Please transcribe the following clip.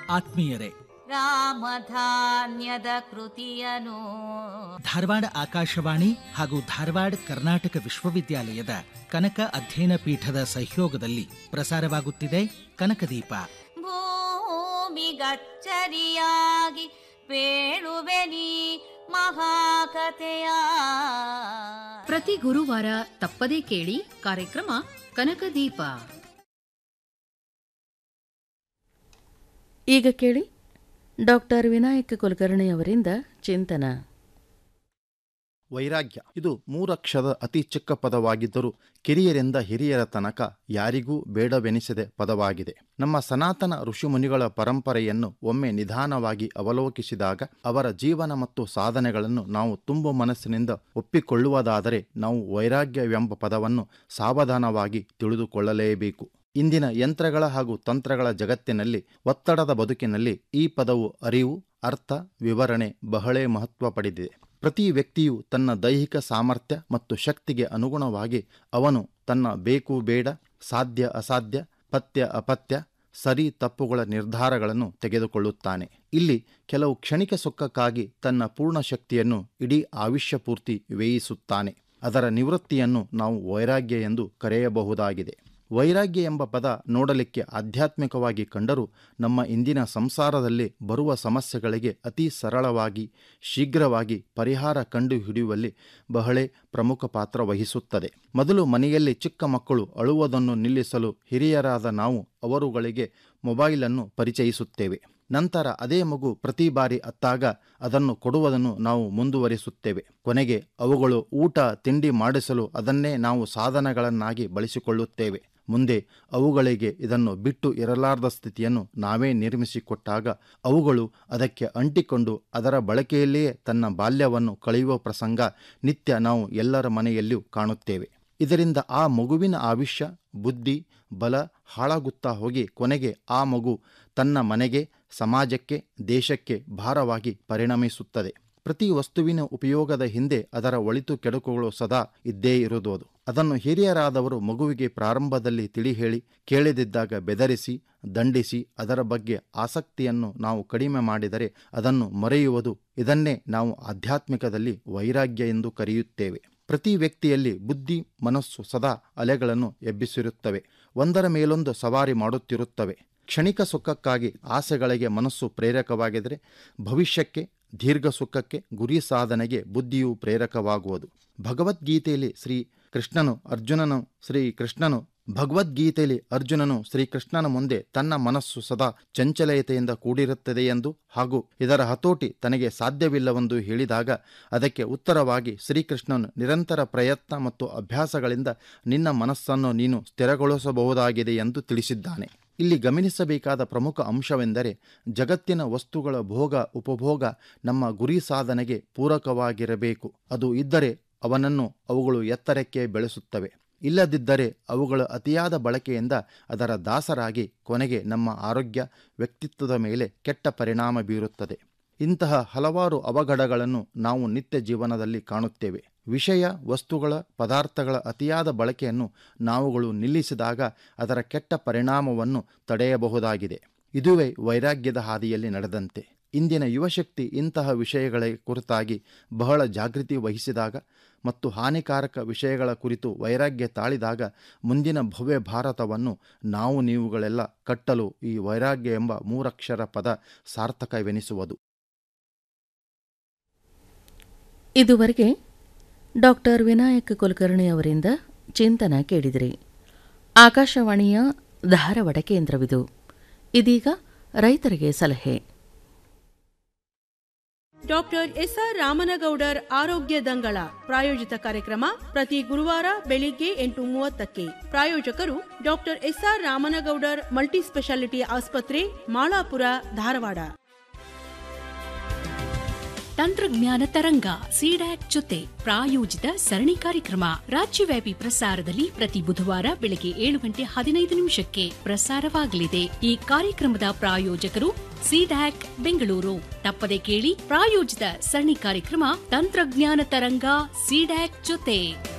ಆತ್ಮೀಯರೇ ರಾಮಧಾನ್ಯದ ಕೃತಿಯನು ಧಾರವಾಡ ಆಕಾಶವಾಣಿ ಹಾಗೂ ಧಾರವಾಡ ಕರ್ನಾಟಕ ವಿಶ್ವವಿದ್ಯಾಲಯದ ಕನಕ ಅಧ್ಯಯನ ಪೀಠದ ಸಹಯೋಗದಲ್ಲಿ ಪ್ರಸಾರವಾಗುತ್ತಿದೆ ಕನಕದೀಪ ಭೂಮಿಗಚ್ಚರಿಯಾಗಿ ಪೇಳುವೆನಿ ಮಹಾಕಥೆಯ ಪ್ರತಿ ಗುರುವಾರ ತಪ್ಪದೇ ಕೇಳಿ ಕಾರ್ಯಕ್ರಮ ಕನಕದೀಪ ಈಗ ಕೇಳಿ ಡಾಕ್ಟರ್ ವಿನಾಯಕ ಕುಲಕರ್ಣಿ ಅವರಿಂದ ಚಿಂತನ ವೈರಾಗ್ಯ ಇದು ಮೂರಕ್ಷರದ ಅತಿ ಚಿಕ್ಕ ಪದವಾಗಿದ್ದರೂ ಕಿರಿಯರಿಂದ ಹಿರಿಯರ ತನಕ ಯಾರಿಗೂ ಬೇಡವೆನಿಸದೆ ಪದವಾಗಿದೆ ನಮ್ಮ ಸನಾತನ ಋಷಿಮುನಿಗಳ ಪರಂಪರೆಯನ್ನು ಒಮ್ಮೆ ನಿಧಾನವಾಗಿ ಅವಲೋಕಿಸಿದಾಗ ಅವರ ಜೀವನ ಮತ್ತು ಸಾಧನೆಗಳನ್ನು ನಾವು ತುಂಬು ಮನಸ್ಸಿನಿಂದ ಒಪ್ಪಿಕೊಳ್ಳುವುದಾದರೆ ನಾವು ವೈರಾಗ್ಯವೆಂಬ ಪದವನ್ನು ಸಾವಧಾನವಾಗಿ ತಿಳಿದುಕೊಳ್ಳಲೇಬೇಕು ಇಂದಿನ ಯಂತ್ರಗಳ ಹಾಗೂ ತಂತ್ರಗಳ ಜಗತ್ತಿನಲ್ಲಿ ಒತ್ತಡದ ಬದುಕಿನಲ್ಲಿ ಈ ಪದವು ಅರಿವು ಅರ್ಥ ವಿವರಣೆ ಬಹಳೇ ಮಹತ್ವ ಪಡೆದಿದೆ ಪ್ರತಿ ವ್ಯಕ್ತಿಯು ತನ್ನ ದೈಹಿಕ ಸಾಮರ್ಥ್ಯ ಮತ್ತು ಶಕ್ತಿಗೆ ಅನುಗುಣವಾಗಿ ಅವನು ತನ್ನ ಬೇಕು ಬೇಡ ಸಾಧ್ಯ ಅಸಾಧ್ಯ ಪಥ್ಯ ಅಪತ್ಯ ಸರಿ ತಪ್ಪುಗಳ ನಿರ್ಧಾರಗಳನ್ನು ತೆಗೆದುಕೊಳ್ಳುತ್ತಾನೆ ಇಲ್ಲಿ ಕೆಲವು ಕ್ಷಣಿಕ ಸುಖಕ್ಕಾಗಿ ತನ್ನ ಪೂರ್ಣ ಶಕ್ತಿಯನ್ನು ಇಡೀ ಆಯುಷ್ಯ ಪೂರ್ತಿ ವ್ಯಯಿಸುತ್ತಾನೆ ಅದರ ನಿವೃತ್ತಿಯನ್ನು ನಾವು ವೈರಾಗ್ಯ ಎಂದು ಕರೆಯಬಹುದಾಗಿದೆ ವೈರಾಗ್ಯ ಎಂಬ ಪದ ನೋಡಲಿಕ್ಕೆ ಆಧ್ಯಾತ್ಮಿಕವಾಗಿ ಕಂಡರೂ ನಮ್ಮ ಇಂದಿನ ಸಂಸಾರದಲ್ಲಿ ಬರುವ ಸಮಸ್ಯೆಗಳಿಗೆ ಅತಿ ಸರಳವಾಗಿ ಶೀಘ್ರವಾಗಿ ಪರಿಹಾರ ಕಂಡುಹಿಡಿಯುವಲ್ಲಿ ಬಹಳೇ ಪ್ರಮುಖ ಪಾತ್ರ ವಹಿಸುತ್ತದೆ ಮೊದಲು ಮನೆಯಲ್ಲಿ ಚಿಕ್ಕ ಮಕ್ಕಳು ಅಳುವುದನ್ನು ನಿಲ್ಲಿಸಲು ಹಿರಿಯರಾದ ನಾವು ಅವರುಗಳಿಗೆ ಮೊಬೈಲನ್ನು ಪರಿಚಯಿಸುತ್ತೇವೆ ನಂತರ ಅದೇ ಮಗು ಪ್ರತಿ ಬಾರಿ ಅತ್ತಾಗ ಅದನ್ನು ಕೊಡುವುದನ್ನು ನಾವು ಮುಂದುವರಿಸುತ್ತೇವೆ ಕೊನೆಗೆ ಅವುಗಳು ಊಟ ತಿಂಡಿ ಮಾಡಿಸಲು ಅದನ್ನೇ ನಾವು ಸಾಧನಗಳನ್ನಾಗಿ ಬಳಸಿಕೊಳ್ಳುತ್ತೇವೆ ಮುಂದೆ ಅವುಗಳಿಗೆ ಇದನ್ನು ಬಿಟ್ಟು ಇರಲಾರದ ಸ್ಥಿತಿಯನ್ನು ನಾವೇ ನಿರ್ಮಿಸಿಕೊಟ್ಟಾಗ ಅವುಗಳು ಅದಕ್ಕೆ ಅಂಟಿಕೊಂಡು ಅದರ ಬಳಕೆಯಲ್ಲಿಯೇ ತನ್ನ ಬಾಲ್ಯವನ್ನು ಕಳೆಯುವ ಪ್ರಸಂಗ ನಿತ್ಯ ನಾವು ಎಲ್ಲರ ಮನೆಯಲ್ಲಿಯೂ ಕಾಣುತ್ತೇವೆ ಇದರಿಂದ ಆ ಮಗುವಿನ ಆಯುಷ್ಯ ಬುದ್ಧಿ ಬಲ ಹಾಳಾಗುತ್ತಾ ಹೋಗಿ ಕೊನೆಗೆ ಆ ಮಗು ತನ್ನ ಮನೆಗೆ ಸಮಾಜಕ್ಕೆ ದೇಶಕ್ಕೆ ಭಾರವಾಗಿ ಪರಿಣಮಿಸುತ್ತದೆ ಪ್ರತಿ ವಸ್ತುವಿನ ಉಪಯೋಗದ ಹಿಂದೆ ಅದರ ಒಳಿತು ಕೆಡುಕುಗಳು ಸದಾ ಇದ್ದೇ ಇರುವುದು ಅದನ್ನು ಹಿರಿಯರಾದವರು ಮಗುವಿಗೆ ಪ್ರಾರಂಭದಲ್ಲಿ ತಿಳಿ ಹೇಳಿ ಕೇಳದಿದ್ದಾಗ ಬೆದರಿಸಿ ದಂಡಿಸಿ ಅದರ ಬಗ್ಗೆ ಆಸಕ್ತಿಯನ್ನು ನಾವು ಕಡಿಮೆ ಮಾಡಿದರೆ ಅದನ್ನು ಮರೆಯುವುದು ಇದನ್ನೇ ನಾವು ಆಧ್ಯಾತ್ಮಿಕದಲ್ಲಿ ವೈರಾಗ್ಯ ಎಂದು ಕರೆಯುತ್ತೇವೆ ಪ್ರತಿ ವ್ಯಕ್ತಿಯಲ್ಲಿ ಬುದ್ಧಿ ಮನಸ್ಸು ಸದಾ ಅಲೆಗಳನ್ನು ಎಬ್ಬಿಸಿರುತ್ತವೆ ಒಂದರ ಮೇಲೊಂದು ಸವಾರಿ ಮಾಡುತ್ತಿರುತ್ತವೆ ಕ್ಷಣಿಕ ಸುಖಕ್ಕಾಗಿ ಆಸೆಗಳಿಗೆ ಮನಸ್ಸು ಪ್ರೇರಕವಾಗಿದ್ದರೆ ಭವಿಷ್ಯಕ್ಕೆ ದೀರ್ಘ ಸುಖಕ್ಕೆ ಗುರಿ ಸಾಧನೆಗೆ ಬುದ್ಧಿಯು ಪ್ರೇರಕವಾಗುವುದು ಭಗವದ್ಗೀತೆಯಲ್ಲಿ ಶ್ರೀ ಕೃಷ್ಣನು ಅರ್ಜುನನು ಶ್ರೀ ಕೃಷ್ಣನು ಭಗವದ್ಗೀತೆಯಲ್ಲಿ ಅರ್ಜುನನು ಶ್ರೀಕೃಷ್ಣನ ಮುಂದೆ ತನ್ನ ಮನಸ್ಸು ಸದಾ ಚಂಚಲತೆಯಿಂದ ಕೂಡಿರುತ್ತದೆ ಎಂದು ಹಾಗೂ ಇದರ ಹತೋಟಿ ತನಗೆ ಸಾಧ್ಯವಿಲ್ಲವೆಂದು ಹೇಳಿದಾಗ ಅದಕ್ಕೆ ಉತ್ತರವಾಗಿ ಶ್ರೀಕೃಷ್ಣನು ನಿರಂತರ ಪ್ರಯತ್ನ ಮತ್ತು ಅಭ್ಯಾಸಗಳಿಂದ ನಿನ್ನ ಮನಸ್ಸನ್ನು ನೀನು ಸ್ಥಿರಗೊಳಿಸಬಹುದಾಗಿದೆ ಎಂದು ತಿಳಿಸಿದ್ದಾನೆ ಇಲ್ಲಿ ಗಮನಿಸಬೇಕಾದ ಪ್ರಮುಖ ಅಂಶವೆಂದರೆ ಜಗತ್ತಿನ ವಸ್ತುಗಳ ಭೋಗ ಉಪಭೋಗ ನಮ್ಮ ಗುರಿ ಸಾಧನೆಗೆ ಪೂರಕವಾಗಿರಬೇಕು ಅದು ಇದ್ದರೆ ಅವನನ್ನು ಅವುಗಳು ಎತ್ತರಕ್ಕೆ ಬೆಳೆಸುತ್ತವೆ ಇಲ್ಲದಿದ್ದರೆ ಅವುಗಳ ಅತಿಯಾದ ಬಳಕೆಯಿಂದ ಅದರ ದಾಸರಾಗಿ ಕೊನೆಗೆ ನಮ್ಮ ಆರೋಗ್ಯ ವ್ಯಕ್ತಿತ್ವದ ಮೇಲೆ ಕೆಟ್ಟ ಪರಿಣಾಮ ಬೀರುತ್ತದೆ ಇಂತಹ ಹಲವಾರು ಅವಘಡಗಳನ್ನು ನಾವು ನಿತ್ಯ ಜೀವನದಲ್ಲಿ ಕಾಣುತ್ತೇವೆ ವಿಷಯ ವಸ್ತುಗಳ ಪದಾರ್ಥಗಳ ಅತಿಯಾದ ಬಳಕೆಯನ್ನು ನಾವುಗಳು ನಿಲ್ಲಿಸಿದಾಗ ಅದರ ಕೆಟ್ಟ ಪರಿಣಾಮವನ್ನು ತಡೆಯಬಹುದಾಗಿದೆ ಇದುವೇ ವೈರಾಗ್ಯದ ಹಾದಿಯಲ್ಲಿ ನಡೆದಂತೆ ಇಂದಿನ ಯುವಶಕ್ತಿ ಇಂತಹ ವಿಷಯಗಳ ಕುರಿತಾಗಿ ಬಹಳ ಜಾಗೃತಿ ವಹಿಸಿದಾಗ ಮತ್ತು ಹಾನಿಕಾರಕ ವಿಷಯಗಳ ಕುರಿತು ವೈರಾಗ್ಯ ತಾಳಿದಾಗ ಮುಂದಿನ ಭವ್ಯ ಭಾರತವನ್ನು ನಾವು ನೀವುಗಳೆಲ್ಲ ಕಟ್ಟಲು ಈ ವೈರಾಗ್ಯ ಎಂಬ ಮೂರಕ್ಷರ ಪದ ಸಾರ್ಥಕವೆನಿಸುವುದು ಇದುವರೆಗೆ ಡಾಕ್ಟರ್ ವಿನಾಯಕ ಕುಲಕರ್ಣಿ ಅವರಿಂದ ಚಿಂತನ ಕೇಳಿದಿರಿ ಆಕಾಶವಾಣಿಯ ಧಾರವಾಡ ಕೇಂದ್ರವಿದು ಇದೀಗ ರೈತರಿಗೆ ಸಲಹೆ ಡಾಕ್ಟರ್ ಎಸ್ಆರ್ ರಾಮನಗೌಡರ್ ಆರೋಗ್ಯ ದಂಗಳ ಪ್ರಾಯೋಜಿತ ಕಾರ್ಯಕ್ರಮ ಪ್ರತಿ ಗುರುವಾರ ಬೆಳಿಗ್ಗೆ ಎಂಟು ಮೂವತ್ತಕ್ಕೆ ಪ್ರಾಯೋಜಕರು doctor SR Ramanagoudar multi speciality ಆಸ್ಪತ್ರೆ ಮಾಳಾಪುರ ಧಾರವಾಡ ತಂತ್ರಜ್ಞಾನ ತರಂಗ ಸಿಡ್ಯಾಕ್ ಜೊತೆ ಪ್ರಾಯೋಜಿತ ಸರಣಿ ಕಾರ್ಯಕ್ರಮ ರಾಜ್ಯವ್ಯಾಪಿ ಪ್ರಸಾರದಲ್ಲಿ ಪ್ರತಿ ಬುಧವಾರ ಬೆಳಗ್ಗೆ ಏಳು ಗಂಟೆ ಹದಿನೈದು ನಿಮಿಷಕ್ಕೆ ಪ್ರಸಾರವಾಗಲಿದೆ ಈ ಕಾರ್ಯಕ್ರಮದ ಪ್ರಾಯೋಜಕರು ಸಿಡ್ಯಾಕ್ ಬೆಂಗಳೂರು ತಪ್ಪದೆ ಕೇಳಿ ಪ್ರಾಯೋಜಿತ ಸರಣಿ ಕಾರ್ಯಕ್ರಮ ತಂತ್ರಜ್ಞಾನ ತರಂಗ ಸಿಡ್ಯಾಕ್ ಜೊತೆ